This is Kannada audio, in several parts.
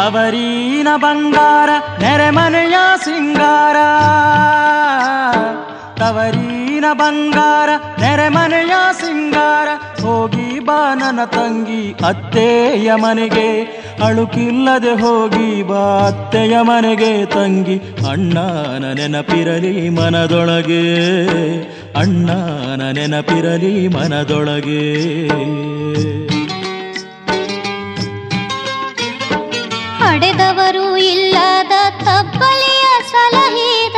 ತವರೀನ ಬಂಗಾರ ನೆರೆಮನೆಯ ಸಿಂಗಾರ ತವರೀನ ಬಂಗಾರ ನೆರೆಮನೆಯ ಸಿಂಗಾರ ಹೋಗಿ ಬಾ ನನ್ನ ತಂಗಿ ಅತ್ತೆಯ ಮನೆಗೆ ಅಳುಕಿಲ್ಲದೆ ಹೋಗಿ ಬಾ ಅತ್ತೆಯ ಮನೆಗೆ ತಂಗಿ ಅಣ್ಣನ ನೆನಪಿರಲಿ ಮನದೊಳಗೆ ಅಣ್ಣನ ನೆನಪಿರಲಿ ಮನದೊಳಗೆ ಹಡೆದವರು ಇಲ್ಲದ ತಬ್ಬಲಿಯ ಸಲಹಿದ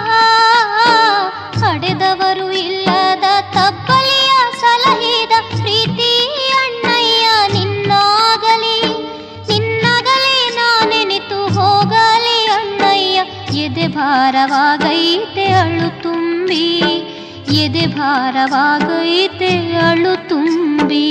ಹಡೆದವರು ಇಲ್ಲದ ತಬ್ಬಲಿಯ ಸಲಹಿದ ಪ್ರೀತಿ ಅಣ್ಣಯ್ಯ ನಿನ್ನಾಗಲಿ ನಿನ್ನಗಲಿ ನಾನೆನಿತು ಹೋಗಲಿ ಅಣ್ಣಯ್ಯ ಎದೆ ಭಾರವಾಗೈತೆ ಅಳು ತುಂಬಿ ಎದೆ ಭಾರವಾಗೈತೆ ಅಳು ತುಂಬಿ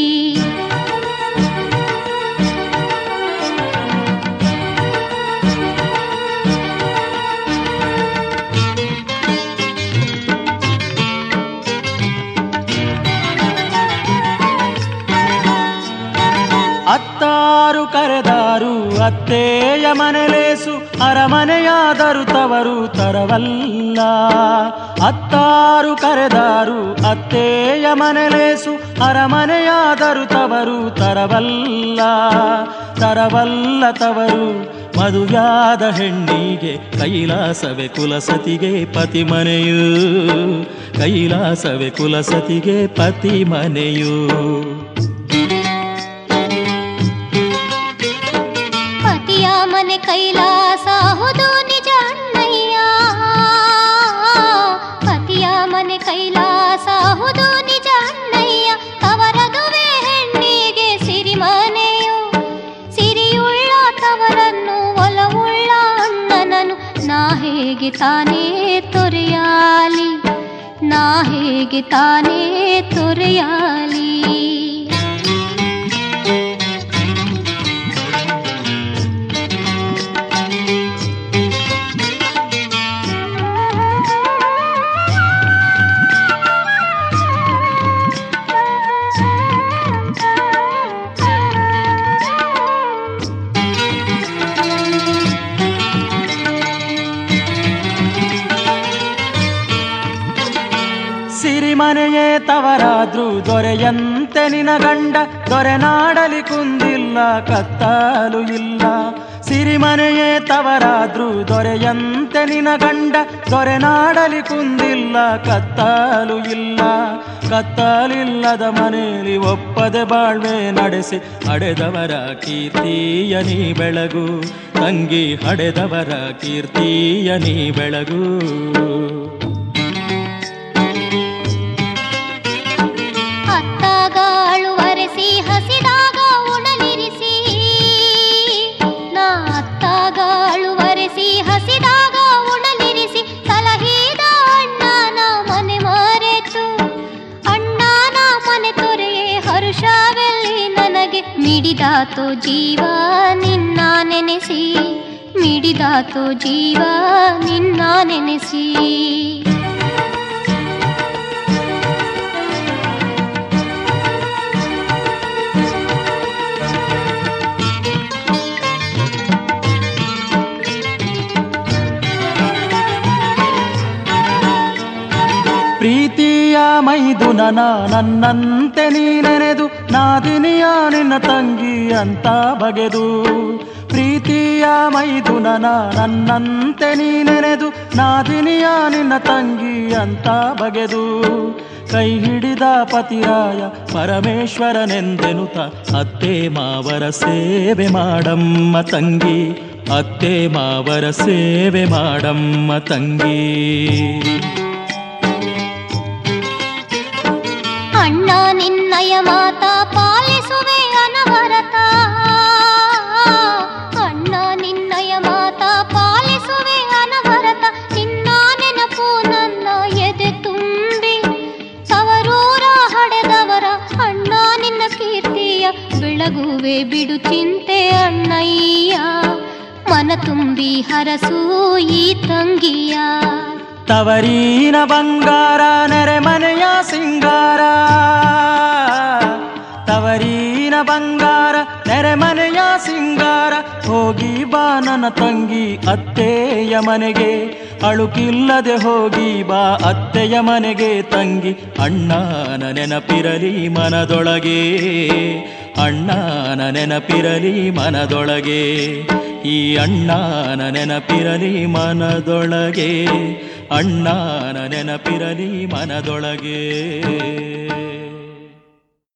ಅತ್ತಾರು ಕರೆದಾರು ಅತ್ತೆಯ ಮನೆಲೇಸು ಅರಮನೆಯಾದರು ತವರು ತರವಲ್ಲ ಅತ್ತಾರು ಕರೆದಾರು ಅತ್ತೆಯ ಮನೆಲೇಸು ಅರಮನೆಯಾದರು ತವರು ತರವಲ್ಲ ತರವಲ್ಲ ತವರು ಮದುವ್ಯಾದ ಹೆಣ್ಣಿಗೆ ಕೈಲಾಸವೇ ಕುಲಸತಿಗೆ ಪತಿ ಮನೆಯು ಕೈಲಾಸವೇ ಕುಲಸತಿಗೆ ಪತಿ ಮನೆಯು ಪತಿಯ ಮನೆ ಕೈಲಾಸ ಹೌದು ನಿಜ ಅಣ್ಣಯ್ಯ ಪತಿಯ ಮನೆ ಕೈಲಾಸ ಹೌದು ನಿಜ ಅಣ್ಣಯ್ಯ ತವರದುವೆ ಹೆಣ್ಣಿಗೆ ಸಿರಿಮನೆಯು ಸಿರಿಯುಳ್ಳ ತವರನ್ನು ಒಲವುಳ್ಳ ಅಣ್ಣನನು ನಾ ಹೇಗೆ ತಾನೇ ತೊರೆಯಾಲಿ ನಾ ಹೇಗೆ ತಾನೇ ತೊರೆಯಾಲಿ ಸಿರಿಮನೆಯೇ ತವರಾದ್ರು ದೊರೆಯಂತೆ ನಿನ ಗಂಡ ದೊರೆನಾಡಲಿ ಕುಂದಿಲ್ಲ ಕತ್ತಲು ಇಲ್ಲ ಸಿರಿಮನೆಯೇ ತವರಾದ್ರು ದೊರೆಯಂತೆ ನಿನ ಗಂಡ ದೊರೆನಾಡಲಿ ಕುಂದಿಲ್ಲ ಕತ್ತಲು ಇಲ್ಲ ಕತ್ತಲಿಲ್ಲದ ಮನೆಯಲ್ಲಿ ಒಪ್ಪದೆ ಬಾಳ್ವೆ ನಡೆಸಿ ಹಡೆದವರ ಕೀರ್ತಿಯ ನೀ ಬೆಳಗು ತಂಗಿ ಹಡೆದವರ ಕೀರ್ತಿಯ ನೀ ಬೆಳಗು ಅತ್ತಾಗ ಅಳುವರೆಸಿ ಹಸಿದಾಗ ಉಣಲಿರಿಸಿ ನಾ ಅತ್ತಾಗ ಅಳುವರೆಸಿ ಹಸಿದಾಗ ಉಣಲಿರಿಸಿ ಸಲಹಿದ ಅಣ್ಣನ ಮನೆ ಮರೆತು ಅಣ್ಣನ ಮನೆ ತೊರೆಯೇ ಹರುಷವೆಲ್ಲಿ ನನಗೆ ಮಿಡಿದಾತು ಜೀವ ನಿನ್ನ ನೆನೆಸಿ ಮಿಡಿದಾತು ಜೀವ ನಿನ್ನ ನೆನೆಸಿ ಪ್ರೀತಿಯ ಮೈದುನನ ನನ್ನಂತೆ ನೀ ನೆನೆದು ನಾದಿನಿಯ ನಿನ್ನ ತಂಗಿ ಅಂತ ಬಗೆದು ಪ್ರೀತಿಯ ಮೈದುನನ ನನ್ನಂತೆ ನೀ ನೆನೆದು ನಾದಿನಿಯ ನಿನ್ನ ತಂಗಿ ಅಂತ ಬಗೆದು ಕೈ ಹಿಡಿದ ಪತಿರಾಯ ಪರಮೇಶ್ವರನೆಂದೆನುತ ಅತ್ತೆ ಮಾವರ ಸೇವೆ ಮಾಡಮ್ಮ ತಂಗಿ ಅತ್ತೆ ಮಾವರ ಸೇವೆ ಮಾಡಮ್ಮ ತಂಗಿ ಅಣ್ಣ ನಿನ್ನಯ ಮಾತ ಪಾಲಿಸುವೆ ಅನವರತ ಅಣ್ಣ ನಿನ್ನಯ ಮಾತ ಪಾಲಿಸುವೆ ಅನವರತ ನಿನ್ನ ನೆನಪು ನನ್ನ ಎದೆ ತುಂಬಿ ಸವರೂರ ಹಡೆದವರ ಅಣ್ಣ ನಿನ್ನ ಕೀರ್ತಿಯ ಬೆಳಗುವೆ ಬಿಡು ಚಿಂತೆ ಅಣ್ಣಯ್ಯ ಮನ ತುಂಬಿ ಹರಸು ಈ ತಂಗಿಯ ತವರೀನ ಬಂಗಾರ ನೆರೆಮನೆಯ ಸಿಂಗಾರ ತವರೀನ ಬಂಗಾರ ನೆರೆಮನೆಯ ಸಿಂಗಾರ ಹೋಗಿ ಬಾ ನನ್ನ ತಂಗಿ ಅತ್ತೆಯ ಮನೆಗೆ ಅಳುಕಿಲ್ಲದೆ ಹೋಗಿ ಬಾ ಅತ್ತೆಯ ಮನೆಗೆ ತಂಗಿ ಅಣ್ಣನ ನೆನಪಿರಲಿ ಮನದೊಳಗೆ ಅಣ್ಣನ ನೆನಪಿರಲಿ ಮನದೊಳಗೆ ಈ ಅಣ್ಣನ ನೆನಪಿರಲಿ ಮನದೊಳಗೆ ಅಣ್ಣನ ನೆನಪಿರಲಿ ಮನದೊಳಗೆ